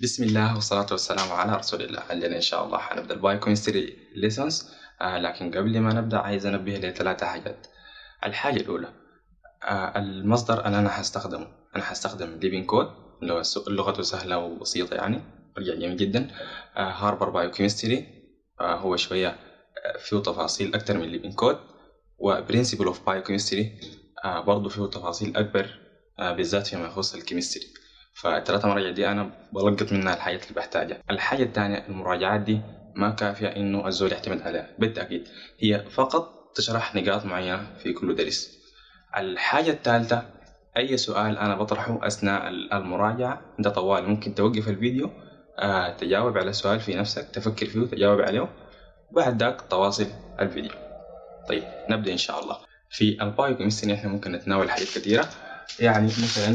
بسم الله والصلاة والسلام على رسول الله عندنا إن شاء الله حنبدأ البايوكيمستري ليسونز آه لكن قبل ما نبدأ عايز أنبه لثلاثة حاجات الحاجة الأولى آه المصدر اللي أنا حستخدمه أنا حستخدم ليبين كود اللي هو لغته سهلة وبسيطة يعني رجع جميل جدا آه هاربر بايوكيمستري آه هو شوية آه فيه تفاصيل أكتر من ليبين كود وبرنسبل أوف بايوكيمستري آه برضه فيه تفاصيل أكبر آه بالذات فيما يخص الكيمستري فالثلاثة مراجع دي أنا بلقط منها الحاجات اللي بحتاجها الحاجة الثانية المراجعات دي ما كافية إنه الزول يعتمد عليها بالتأكيد هي فقط تشرح نقاط معينة في كل درس الحاجة الثالثة أي سؤال أنا بطرحه أثناء المراجعة أنت طوال ممكن توقف الفيديو آه تجاوب على السؤال في نفسك تفكر فيه وتجاوب عليه بعد ذاك تواصل الفيديو طيب نبدأ إن شاء الله في البايو كيمستري إحنا ممكن نتناول حاجات كثيرة يعني مثلا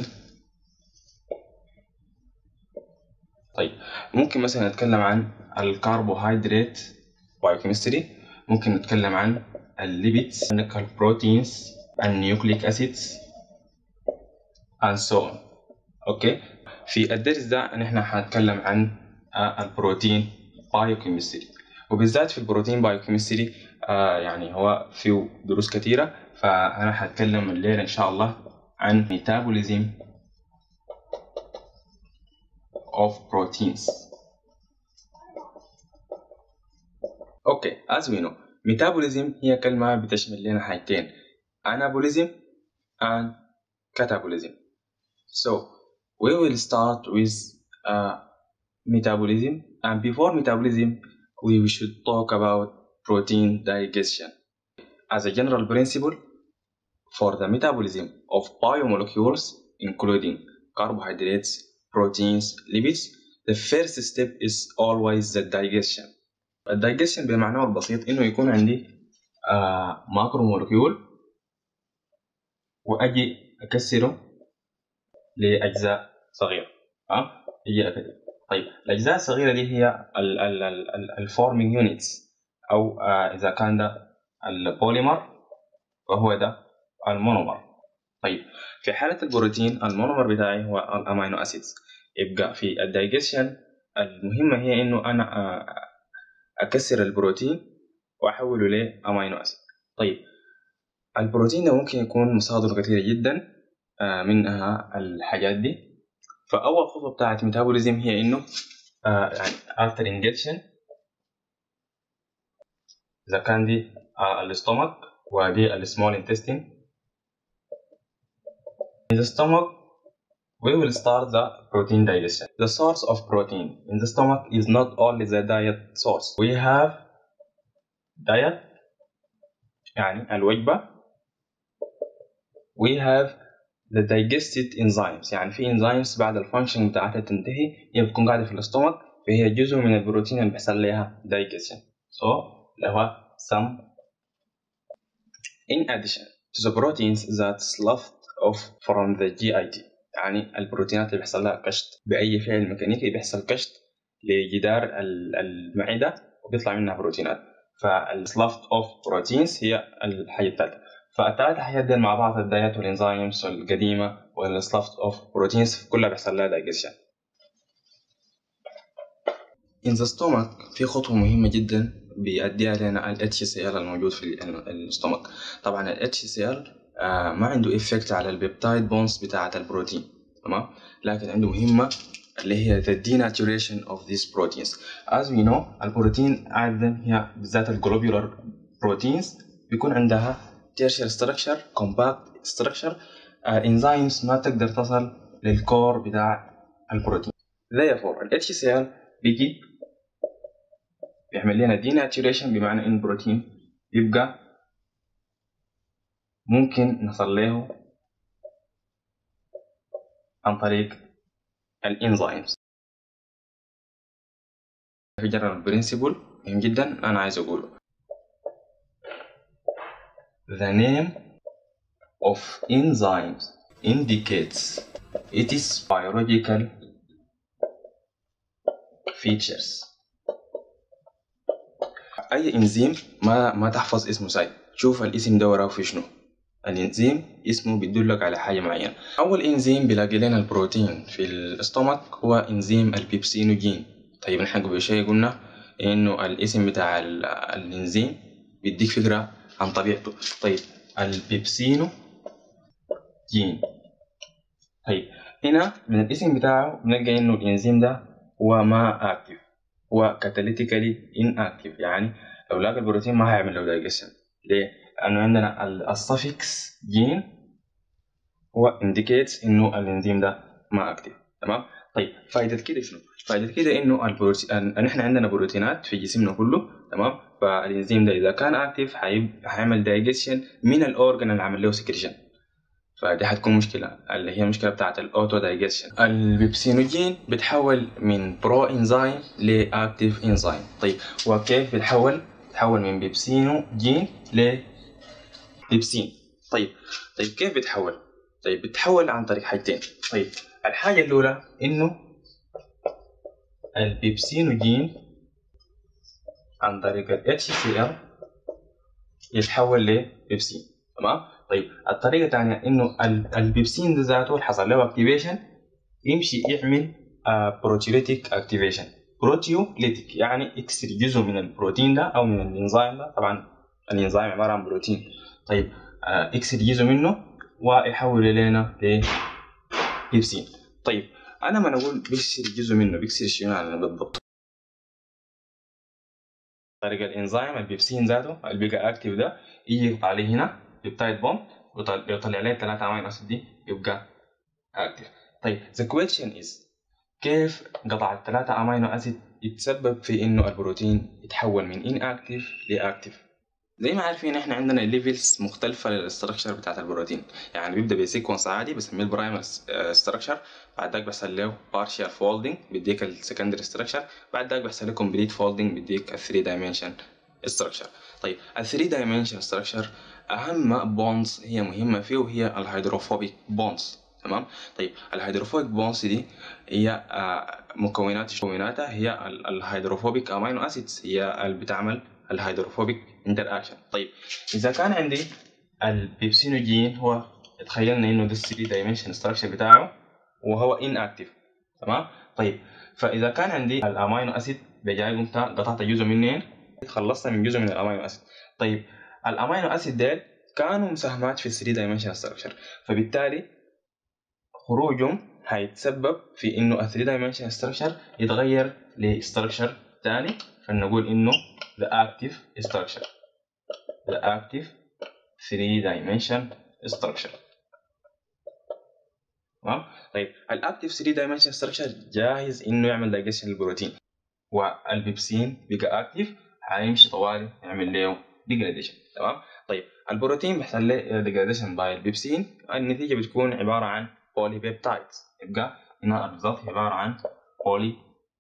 طيب ممكن مثلا نتكلم عن الكربوهيدرات بايوكيمستري ممكن نتكلم عن الليبيدز البروتينز النيوكليك اسيدز and so on اوكي في الدرس ده نحن حنتكلم عن البروتين بايوكيمستري وبالذات في البروتين بايوكيمستري آه يعني هو فيه دروس كثيره فانا حتكلم الليله ان شاء الله عن ميتابوليزم of proteins. Okay, as we know, metabolism هي كلمة بتشمل لنا حاجتين anabolism and catabolism. So, we will start with uh, metabolism and before metabolism, we should talk about protein digestion. As a general principle, for the metabolism of biomolecules, including carbohydrates, proteins, lipids, the first step is always the digestion. الدايجيشن بمعناه البسيط انه يكون عندي آه ماكرو مولكيول واجي اكسره لاجزاء صغيره ها أه؟ اجي أكسر. طيب الاجزاء الصغيره دي هي الفورمينج يونتس او آه اذا كان ده البوليمر وهو ده المونومر طيب في حالة البروتين المونومر بتاعي هو الأمينو أسيدز يبقى في الدايجيشن المهمة هي إنه أنا أكسر البروتين وأحوله لأمينو أسيد طيب البروتين ده ممكن يكون مصادره كثيرة جدا منها الحاجات دي فأول خطوة بتاعت ميتابوليزم هي إنه يعني after injection إذا كان دي الاستومك ودي السمول intestine In the stomach, we will start the protein digestion. The source of protein in the stomach is not only the diet source. We have diet يعني الوجبة. We have the digested enzymes يعني في enzymes بعد الفانكشن بتاعتها تنتهي هي بتكون قاعدة في الاستومك فهي جزء من البروتين اللي بيحصل لها digestion. So اللي هو some in addition to the proteins that slough of from the GIT يعني البروتينات اللي بيحصل لها كشط بأي فعل ميكانيكي بيحصل كشط لجدار المعدة وبيطلع منها بروتينات فالسلافت اوف بروتينز هي الحاجة الثالثة فالثلاث حاجات دي مع بعض الدايت والانزيمز القديمة والسلافت اوف بروتينز كلها بيحصل لها دايجيشن In the stomach في خطوة مهمة جدا بيأديها لنا ال HCl الموجود في الاستومك طبعا ال HCl آه ما عنده افكت على البيبتايد بونز بتاعة البروتين تمام لكن عنده مهمة اللي هي the denaturation of these proteins as we know البروتين عادة هي بالذات الجلوبولار بروتينز بيكون عندها tertiary structure compact structure آه enzymes ما تقدر تصل للكور بتاع البروتين therefore ال HCl بيجي بيعمل لنا denaturation بمعنى ان البروتين يبقى ممكن نصل له عن طريق الانزيمز في جنرال برنسبل مهم جدا انا عايز اقوله The name of enzymes indicates its biological features اي انزيم ما ما تحفظ اسمه ساي شوف الاسم ده وراه في شنو الانزيم اسمه بيدلك على حاجه معينه اول انزيم بيلاقي لنا البروتين في الاستومك هو انزيم البيبسينوجين طيب نحن قبل شويه قلنا انه الاسم بتاع الانزيم بيديك فكره عن طبيعته طيب البيبسينو جين طيب هنا من الاسم بتاعه بنلقى انه الانزيم ده هو ما اكتف هو كاتاليتيكالي ان اكتف يعني لو لاقى البروتين ما هيعمل له دايجيشن ليه؟ لانه عندنا السفكس جين هو انديكيتس انه الانزيم ده ما اكتف تمام طيب فائدة كده شنو؟ فائدة كده انه البروتين نحن عندنا بروتينات في جسمنا كله تمام فالانزيم ده اذا كان اكتف هيعمل دايجيشن من الاورجن اللي عمل له سكريشن فدي حتكون مشكلة اللي هي المشكلة بتاعت الاوتو دايجيشن البيبسينوجين بتحول من برو انزيم لاكتيف انزيم طيب وكيف بتحول؟ بتحول من بيبسينوجين ل بيبسين طيب طيب كيف بتحول؟ طيب بتحول عن طريق حاجتين طيب الحاجة الأولى إنه البيبسينوجين عن طريق ال HCl يتحول لبيبسين تمام طيب الطريقة الثانية إنه البيبسين ده ذاته حصل له اكتيفيشن يمشي يعمل بروتيوليتيك اكتيفيشن بروتيوليتيك يعني يكسر جزء من البروتين ده أو من الإنزيم ده طبعا الإنزيم عبارة عن بروتين طيب يكسر جزء منه ويحول لنا لبيبسين طيب أنا ما نقول بيكسر جزء منه بيكسر شنو يعني بالضبط طريق الانزيم البيبسين ذاته اللي بقى اكتف ده يجي يقطع عليه هنا بيبتايد بوند ويطلع عليه ثلاثة امينو اسيد دي يبقى اكتف طيب the question is كيف قطع الثلاثة امينو اسيد يتسبب في انه البروتين يتحول من ان اكتف لاكتف زي ما عارفين احنا عندنا ليفلز مختلفة للاستراكشر بتاعت البروتين يعني بيبدا بسيكونس عادي بسميه البرايمر ستراكشر بعد ذاك بيحصل له بارشال فولدنج بيديك السكندري ستراكشر بعد ذاك بيحصل له كومبليت فولدنج بيديك ال 3 دايمنشن ستراكشر طيب ال 3 دايمنشن ستراكشر اهم بونز هي مهمة فيه وهي الهيدروفوبيك بونز تمام طيب الهيدروفوبيك بونز دي هي مكونات مكوناتها هي الهيدروفوبيك امينو اسيدز هي اللي بتعمل الهيدروفوبيك انتر اكشن طيب اذا كان عندي البيبسينوجين هو تخيلنا انه ده 3 دايمنشن ستراكشر بتاعه وهو ان اكتف تمام طيب فاذا كان عندي الامينو اسيد بجاي قمت قطعت جزء منين خلصت من جزء من الامينو اسيد طيب الامينو اسيد ديل كانوا مساهمات في 3 دايمنشن ستراكشر فبالتالي خروجهم هيتسبب في انه ال 3 دايمنشن ستراكشر يتغير لستراكشر ثاني فنقول انه the active structure the active 3 dimension structure تمام طيب الاكتف 3 dimension structure جاهز انه يعمل دايجيشن للبروتين والبيبسين بقى اكتف هيمشي طوالي يعمل له ديجراديشن تمام طيب البروتين بيحصل له ديجراديشن باي البيبسين النتيجه بتكون عباره عن بولي بيبتايدز يبقى هنا الريزلت عباره عن بولي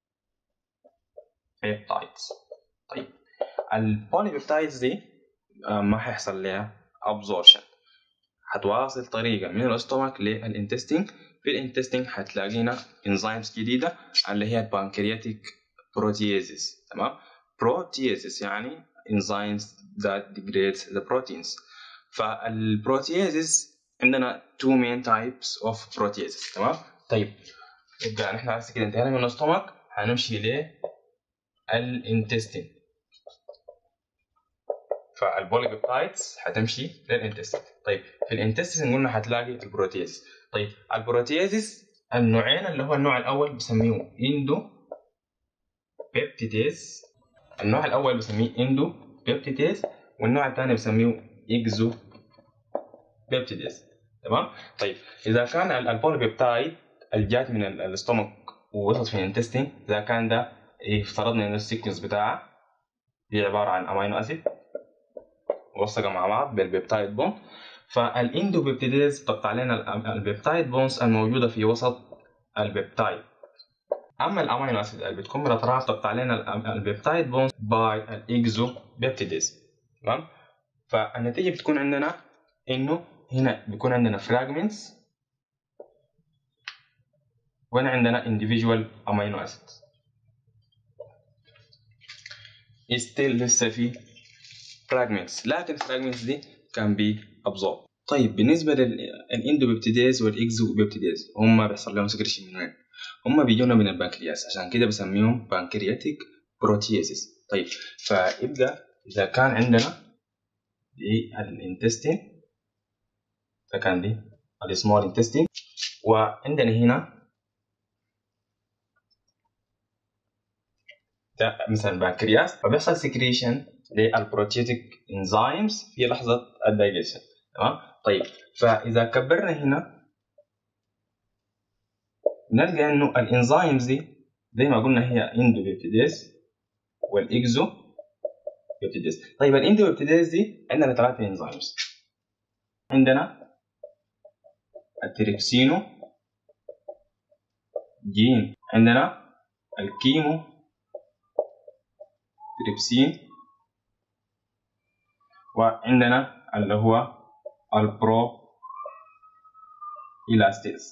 بيبتايدز طيب البولي بيبتايدز دي ما هيحصل لها ابزورشن هتواصل طريقة من الاستومك للانتستين في الانتستين هتلاقينا انزيمز جديدة اللي هي البانكرياتيك بروتيازيس تمام بروتيازيس يعني enzymes that degrade the proteins فالبروتيازيس عندنا two main types of proteases تمام طيب يبقى نحن هسه كده انتهينا من الاستومك هنمشي للانتستين فالبوليبيبتايدز هتمشي للانتستين طيب في الانتستين قلنا هتلاقي البروتيز طيب البروتيزز النوعين اللي هو النوع الاول بسميه اندو بيبتيديز النوع الاول بسميه اندو بيبتيديز والنوع الثاني بسميه اكزو بيبتيديز تمام طيب اذا كان البوليبيبتايد الجات من الاستومك ووصلت في الانتستين اذا كان ده افترضنا ان السيكونس بتاعها هي عباره عن امينو اسيد موثقه مع بعض بالبيبتايد بوند فالاندوبيبتيديز بتقطع لنا البيبتايد بونز الموجوده في وسط البيبتايد اما الامينو اسيد اللي بتكون بالاطراف بتقطع لنا البيبتايد بونز باي الاكزو بيبتيديز تمام فالنتيجه بتكون عندنا انه هنا بيكون عندنا فراجمنتس وهنا عندنا individual amino acids still لسه في fragments لكن fragments دي can be absorbed طيب بالنسبه للاندوبيبتيديز والاكزوبيبتيديز هم بيحصل لهم سكريشن من وين؟ هم بيجونا من البنكرياس عشان كده بسميهم بانكرياتيك بروتيزيس طيب فيبدا اذا كان عندنا دي الانتستين فكان دي السمول انتستين وعندنا هنا ده مثلا بنكرياس فبيحصل سكريشن للبروتيتيك انزيمز في لحظه الدايجيشن تمام طيب فاذا كبرنا هنا نلقى انه الانزيمز دي زي ما قلنا هي اندوبيبتيديز والاكزو بيبتيديز طيب الاندوبيبتيديز دي عندنا ثلاثه انزيمز عندنا التريبسينو جين عندنا الكيمو تريبسين وعندنا اللي هو البرو إلاستيز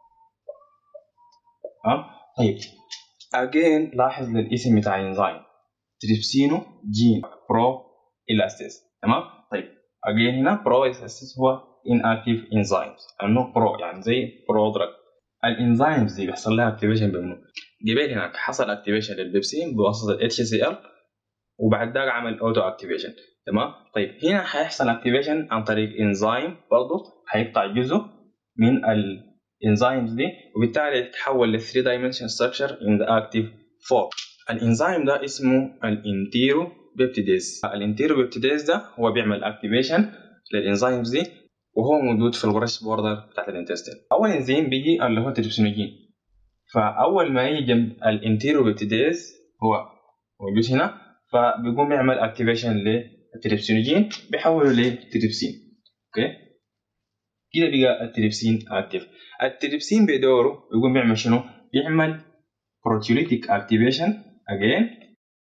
أه؟ طيب again لاحظ الاسم بتاع الانزيم تريبسينو جين برو إلاستيز تمام طيب again هنا برو إلاستيز هو inactive enzymes انه برو يعني زي برو دراج الانزيمز دي بيحصل لها اكتيفيشن بمنو قبل هناك حصل اكتيفيشن للبيبسين بواسطه ال HCl وبعد ذاك عمل اوتو اكتيفيشن تمام طيب هنا هيحصل اكتيفيشن عن طريق انزيم برضه هيقطع جزء من الانزيمز دي وبالتالي يتحول ل 3 dimensional structure in the active form الانزيم ده اسمه الانتيرو بيبتيديز الانتيرو بيبتيديز ده هو بيعمل اكتيفيشن للانزيمز دي وهو موجود في البرش بوردر بتاعت الانتستين اول انزيم بيجي اللي هو تريبسينوجين فاول ما يجي جنب الانتيرو بيبتيديز هو موجود هنا فبيقوم يعمل اكتيفيشن للتريبسينوجين بيحوله لتريبسين اوكي كده بقى التريبسين اكتيف التريبسين بدوره بيقوم بيعمل شنو بيعمل بروتيوليتيك اكتيفيشن اجين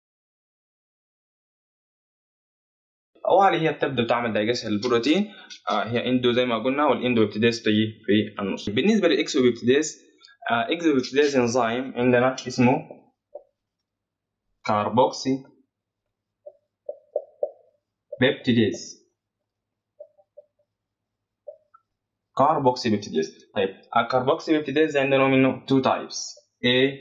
اول هي بتبدا تعمل دايجيشن للبروتين آه هي اندو زي ما قلنا والاندو بيبتديز تجي في النص بالنسبه للاكسو بيبتديز آه اكسو بيبتديز انزيم عندنا اسمه كاربوكسي بيبتيديز كاربوكسي بيبتيديز طيب الكاربوكسي بيبتيديز عندنا منه two types A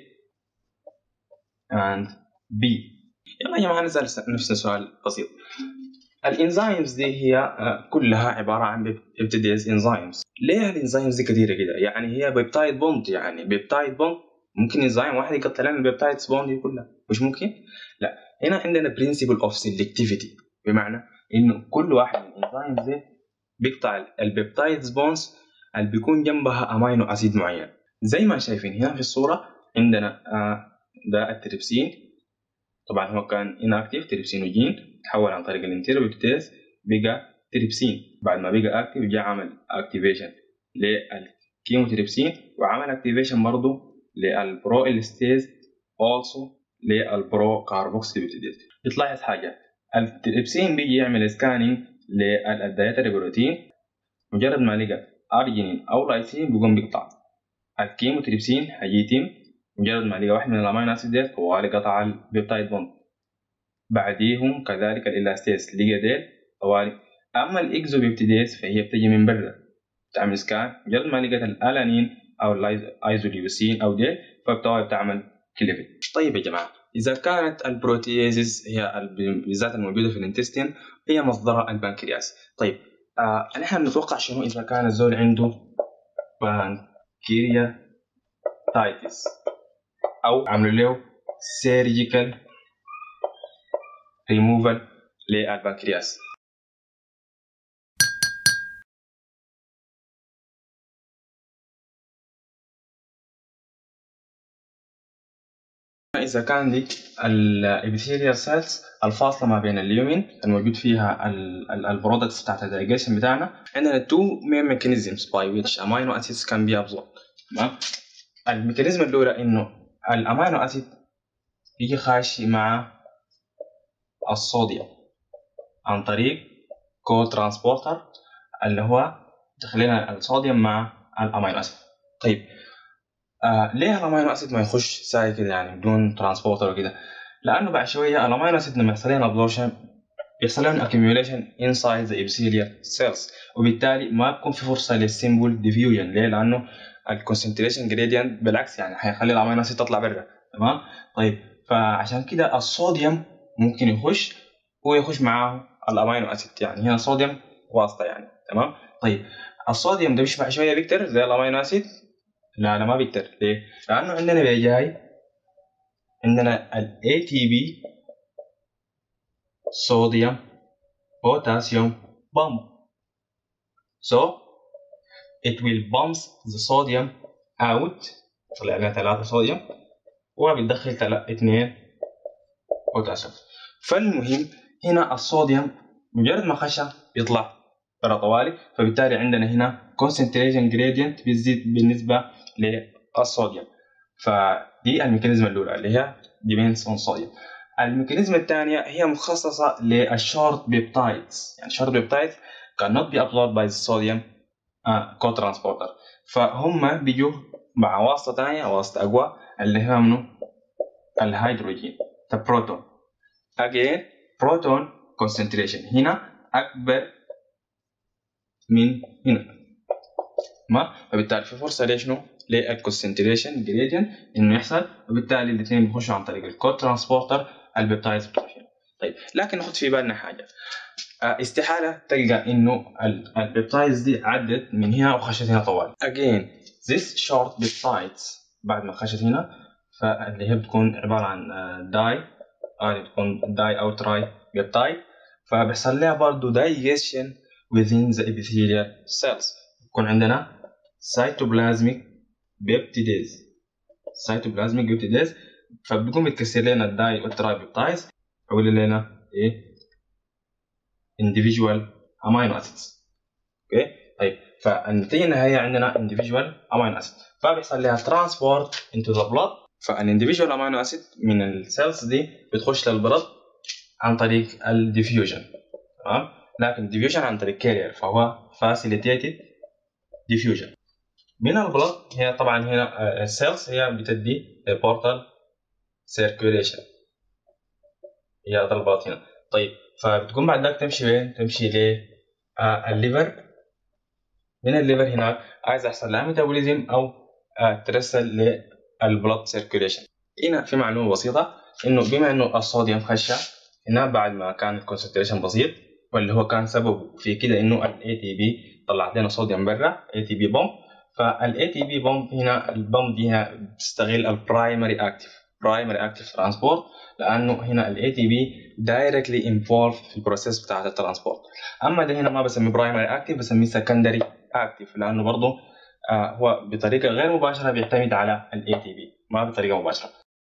and B يلا يا جماعة نسأل نفسنا سؤال بسيط الانزيمز دي هي كلها عبارة عن بيبتيديز انزيمز ليه الانزيمز دي كثيرة كده يعني هي بيبتايد بوند يعني بيبتايد بوند ممكن انزيم واحد يقطع لنا البيبتايدز بوند دي كلها مش ممكن لا هنا عندنا برنسبل اوف سيلكتيفيتي بمعنى انه كل واحد من الانزيمز دي بيقطع البيبتايدز بونز اللي بيكون جنبها امينو اسيد معين زي ما شايفين هنا في الصوره عندنا آه ده التريبسين طبعا هو كان اناكتيف تريبسينوجين تحول عن طريق الانتيروبيبتيز بقى تريبسين بعد ما بقى اكتيف جاء عمل اكتيفيشن للكيموتريبسين وعمل اكتيفيشن برضه للبرو الستيز اولسو للبرو كاربوكسيبيبتيديز بتلاحظ حاجه التريبسين بيجي يعمل سكاننج للدايتري بروتين مجرد ما لقى ارجينين او لايسين بيقوم بيقطع الكيموتريبسين هيتم مجرد ما لقى واحد من الامينو اسيد ديت طوالي قطع البيبتايد بوند بعديهم كذلك الالاستيز لقى ديل طوالي اما الاكزوبيبتيديز فهي بتجي من برا بتعمل سكان مجرد ما لقت الالانين او الايزوليوسين او ديل فبتوالي بتعمل كليفت طيب يا جماعه اذا كانت البروتيزز هي بالذات الموجوده في الانتستين هي مصدرها البنكرياس طيب آه نحن نتوقع شنو اذا كان الزول عنده بانكرياتايتس او عملوا له سيرجيكال ريموفال للبنكرياس إذا كان دي الإبيثيليال سيلز الفاصلة ما بين اليومين الموجود فيها البرودكتس بتاعت الدايجيشن بتاعنا عندنا تو مين ميكانيزمز باي ويتش امينو اسيدز كان بي ابزورب تمام الميكانيزم الأولى إنه الأمينو أسيد يجي خاشي مع الصوديوم عن طريق كو ترانسبورتر اللي هو تخلينا الصوديوم مع الأمينو أسيد طيب آه ليه الامينو اسيد ما يخش ساي كده يعني بدون ترانسبورتر وكده لانه بعد شويه الامينو اسيد لما يحصل لنا ابزورشن يحصل لهم accumulation inside the epithelial cells وبالتالي ما بكون في فرصه للسيمبل ديفيوجن ليه؟ لانه الكونسنتريشن جريدينت بالعكس يعني حيخلي الامينو اسيد تطلع برا تمام؟ طيب فعشان كده الصوديوم ممكن يخش ويخش معاه الامينو اسيد يعني هنا صوديوم واسطه يعني تمام؟ طيب الصوديوم ده بيشبع شويه بيكتر زي الامينو اسيد لا لا ما بيكتر ليه؟ لانه عندنا بيجاي عندنا ال ATP صوديوم potassium pump so it will pump the sodium out طلع لنا ثلاثة صوديوم وبتدخل اثنين بوتاسيوم فالمهم هنا الصوديوم مجرد ما خش بيطلع برا طوالي فبالتالي عندنا هنا concentration gradient بيزيد بالنسبة للصوديوم فدي الميكانيزم الأولى اللي هي depends on sodium الميكانيزم الثانية هي مخصصة للشورت بيبتايدز يعني شورت بيبتايدز cannot be absorbed by the sodium uh, co-transporter فهم بيجوا مع واسطة ثانية واسطة أقوى اللي هي منه الهيدروجين البروتون again proton concentration هنا أكبر من هنا ما فبالتالي في فرصة ليش شنو؟ للكونسنتريشن جريدينت انه يحصل وبالتالي الاثنين بيخشوا عن طريق الكود ترانسبورتر البيبتايدز بتمشي طيب لكن نحط في بالنا حاجه استحاله تلقى انه البيبتايدز دي عدت من هنا وخشت هنا طوال again this short peptides بعد ما خشت هنا فاللي هي بتكون عباره عن داي هذه بتكون داي او تراي بيبتايد فبيحصل لها برضه digestion within the epithelial cells بيكون عندنا cytoplasmic peptidase cytoplasmic peptidase فبيقوم يتكسر لنا الداي والتراي بيبتايدز يحول لنا ايه individual amino acids اوكي طيب فالنتيجه النهائيه عندنا individual amino acid فبيحصل لها transport into the blood فالانديفيدوال امينو اسيد من السيلز دي بتخش للبلد عن طريق الديفيوجن تمام لكن الديفيوجن عن طريق كارير فهو فاسيليتيتد ديفيوجن من البلد هي طبعا هنا السيلز هي بتدي بورتال سيركيوليشن هي هذا البلد هنا طيب فبتقوم بعد ذلك تمشي وين؟ تمشي للليفر من الليفر هناك عايز يحصل لها ميتابوليزم او ترسل للبلد سيركيوليشن هنا في معلومه بسيطه انه بما انه الصوديوم خش هنا بعد ما كان الكونسنتريشن بسيط واللي هو كان سببه في كده انه الاي تي بي طلعت لنا صوديوم برا اي تي بي بومب فالاي تي بي بومب هنا البومب دي هنا بتستغل البرايمري اكتف برايمري اكتف ترانسبورت لانه هنا الاي تي بي دايركتلي انفولف في البروسيس بتاعت الترانسبورت اما ده هنا ما بسميه برايمري اكتف بسميه سكندري اكتف لانه برضه آه هو بطريقه غير مباشره بيعتمد على الاي تي بي ما بطريقه مباشره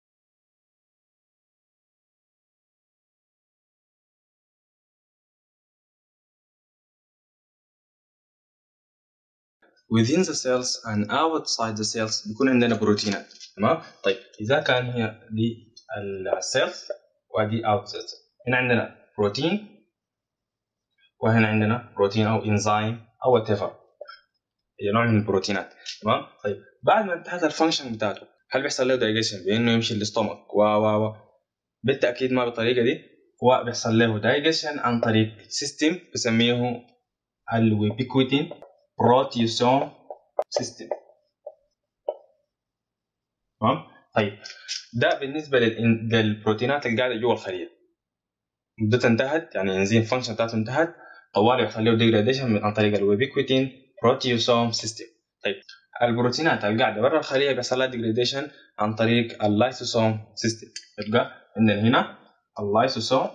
within the cells and outside the cells بيكون عندنا بروتينات تمام طيب اذا كان هي دي السيلز ودي اوت سيلز هنا عندنا بروتين وهنا عندنا بروتين او انزيم او وات ايفر هي نوع من البروتينات تمام طيب بعد ما انتهت الفانكشن بتاعته هل بيحصل له دايجيشن بانه يمشي للاستومك و و و بالتاكيد ما بالطريقه دي هو بيحصل له دايجيشن عن طريق سيستم بسميه الويبيكوتين بروتيوسوم سيستم تمام طيب ده بالنسبه للبروتينات اللي قاعده جوا الخليه مدتها انتهت يعني انزيم فانكشن بتاعته انتهت طوال يحصل له ديجراديشن عن طريق الويبيكوتين بروتيوسوم سيستم طيب البروتينات اللي قاعده برا الخليه بيحصل لها ديجراديشن عن طريق اللايسوسوم سيستم يبقى عندنا هنا اللايسوسوم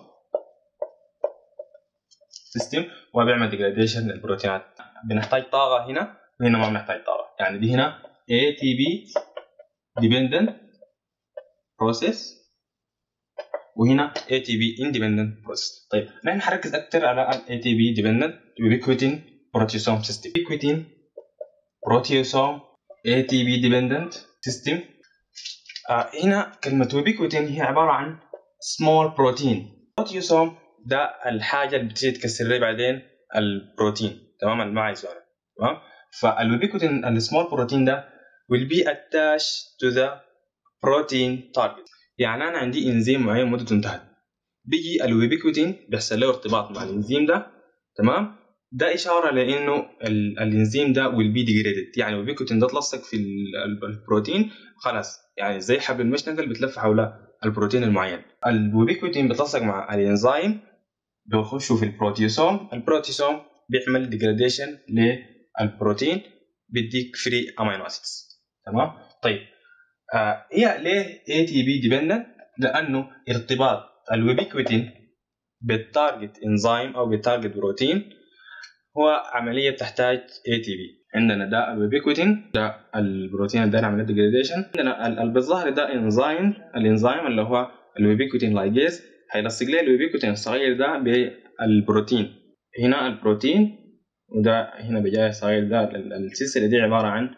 سيستم وبيعمل ديجراديشن للبروتينات بنحتاج طاقه هنا وهنا ما بنحتاج طاقه يعني دي هنا ATP dependent process وهنا ATP independent process طيب نحن حنركز اكثر على ال ATP dependent ubiquitin proteasome system ubiquitin proteasome ATP dependent system آه هنا كلمة ubiquitin هي عبارة عن small protein proteasome ده الحاجة اللي بتيجي تكسر لي بعدين البروتين تمام اللي ما عايز تمام فالوبيكوتين السمول بروتين ده will be attached to the protein target يعني انا عندي انزيم معين مدته انتهت بيجي الويبيكوتين بيحصل له ارتباط مع الانزيم ده تمام ده اشاره لانه الانزيم ده will be degraded يعني الويبيكوتين ده تلصق في البروتين خلاص يعني زي حبل المشنقه اللي بتلف حول البروتين المعين الويبيكوتين بيتلصق مع الانزيم بيخشوا في البروتيوسوم البروتيوسوم بيعمل ديجراديشن للبروتين بيديك فري امينو اسيدز تمام طيب آه هي ليه اي تي بي ديبندنت لانه ارتباط الويبيكوتين بالتارجت انزيم او بالتارجت بروتين هو عمليه بتحتاج اي تي بي عندنا ده الويبيكوتين ده البروتين اللي داير عمليه ديجراديشن عندنا اللي بالظاهر ده انزيم الانزيم اللي هو الويبيكوتين لايجيز هيلصق لي الويبيكوتين الصغير ده بالبروتين هنا البروتين وده هنا بجاي صغير ده السلسله دي عباره عن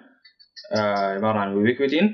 آه عباره عن ويبيكوتين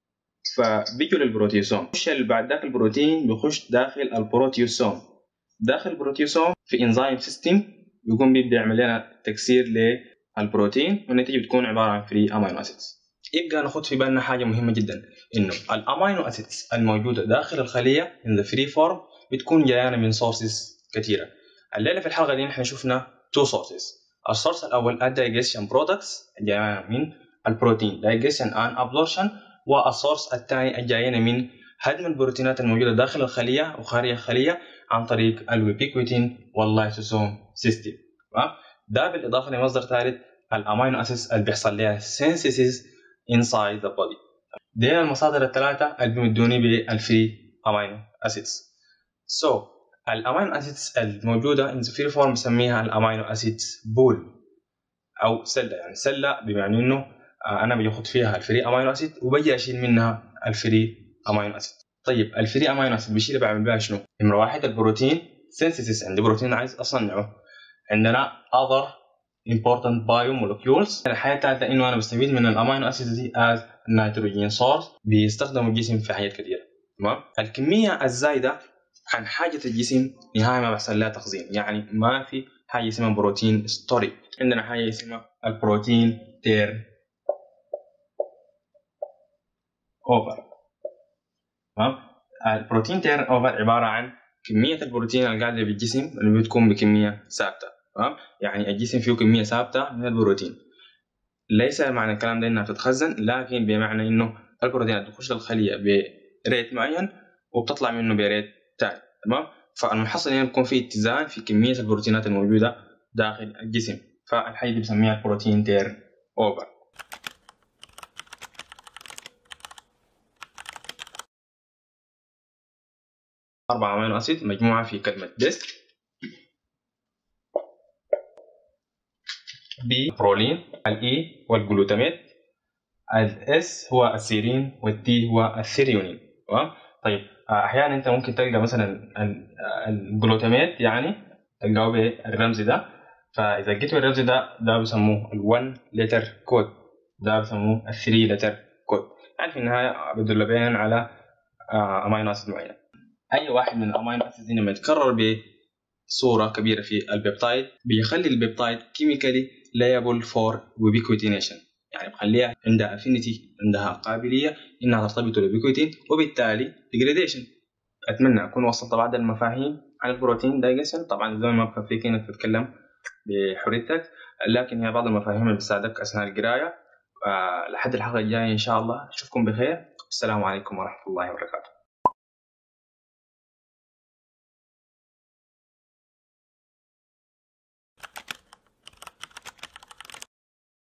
فبيجوا للبروتيوسوم مش اللي بعد ذاك البروتين بيخش داخل البروتيوسوم داخل البروتيوسوم في انزيم سيستم بيقوم بيبدا يعمل لنا تكسير للبروتين والنتيجه بتكون عباره عن فري امينو اسيدز يبقى ناخد في بالنا حاجه مهمه جدا انه الامينو اسيدز الموجوده داخل الخليه in the free form بتكون جايانا من سورسز كثيره الليله في الحلقه دي احنا شفنا تو سورسز السورس الاول الدايجيشن برودكتس جايانا من البروتين دايجيشن ان ابزوربشن والسورس الثاني الجايين من هدم البروتينات الموجوده داخل الخليه وخارج الخليه عن طريق الويبيكوتين واللايسوسوم سيستم ده بالاضافه لمصدر ثالث الامينو اسيدز اللي بيحصل لها سينثيسيس inside the body دي المصادر الثلاثه اللي بيمدوني بالفري امينو اسيدز so الامينو اسيدز الموجوده in the free form بسميها الامينو اسيدز بول او سله يعني سله بمعنى انه انا باخد فيها الفري امينو اسيد وبجي اشيل منها الفري امينو اسيد طيب الفري امينو اسيد بشيل بعمل بها شنو؟ نمره واحد البروتين سينثيسيس عندي بروتين عايز اصنعه عندنا other important biomolecules الحاجه الثالثه انه انا بستفيد من الامينو اسيد دي از نيتروجين سورس بيستخدموا الجسم في حاجات كثيره تمام الكميه الزايده عن حاجه الجسم نهايه ما بيحصل لها تخزين يعني ما في حاجه اسمها بروتين ستوري عندنا حاجه اسمها البروتين تير اوفر تمام البروتين تير اوفر عباره عن كميه البروتين اللي قاعده بالجسم اللي بتكون بكميه ثابته تمام يعني الجسم فيه كميه ثابته من البروتين ليس معنى الكلام ده انها تتخزن لكن بمعنى انه البروتينات بتخش للخليه بريت معين وبتطلع منه بريت ثاني تمام فالمحصل هنا بيكون في اتزان في كميه البروتينات الموجوده داخل الجسم فالحاجه دي بنسميها البروتين تير اوفر أربعة أمينو أسيد مجموعة في كلمة ديس بي برولين الإي والجلوتاميت الإس هو السيرين والتي هو الثيريونين تمام طيب أحيانا أنت ممكن تلقى مثلا الجلوتاميت يعني تلقاه بالرمز ده فإذا جيت بالرمز ده ده بيسموه ال1 لتر كود ده بيسموه ال3 لتر كود يعني في النهاية بدل بيان على أمينو أسيد معين اي واحد من الامينو اسيدز لما يتكرر بصوره كبيره في البيبتايد بيخلي البيبتايد كيميكالي لايبل فور وبيكوتينيشن يعني بخليها عندها افينيتي عندها قابليه انها ترتبط بالبيكوتين وبالتالي ديجريديشن اتمنى اكون وصلت بعض المفاهيم عن البروتين دايجيشن طبعا الزمن ما بكفيك انك تتكلم بحريتك لكن هي بعض المفاهيم اللي بتساعدك اثناء القرايه آه لحد الحلقه الجايه ان شاء الله اشوفكم بخير السلام عليكم ورحمه الله وبركاته